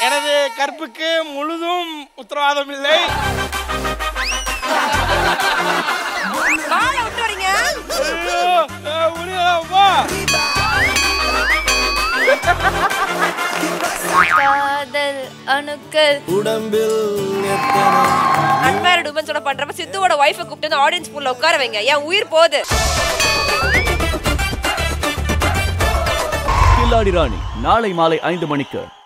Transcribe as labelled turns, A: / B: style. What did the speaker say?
A: எனது கற்புக்கு முழுதும் உத்தரவாதம் இல்லை
B: வாழை விட்டு வரீங்க
A: ஐயோ, அஹ், முடியலப்பா.
C: காதல் அணுக்கள்
D: உடம்பில் எத்தனை
B: அன்மேரிட் உமன்ஸோட பண்றப்ப சித்துவோட ஒய்ஃபை கூப்பிட்டு வந்து ஆடியன்ஸ் பூல்ல உட்கார வைங்க என் உயிர் போகுது
E: கில்லாடி ராணி நாளை மாலை ஐந்து மணிக்கு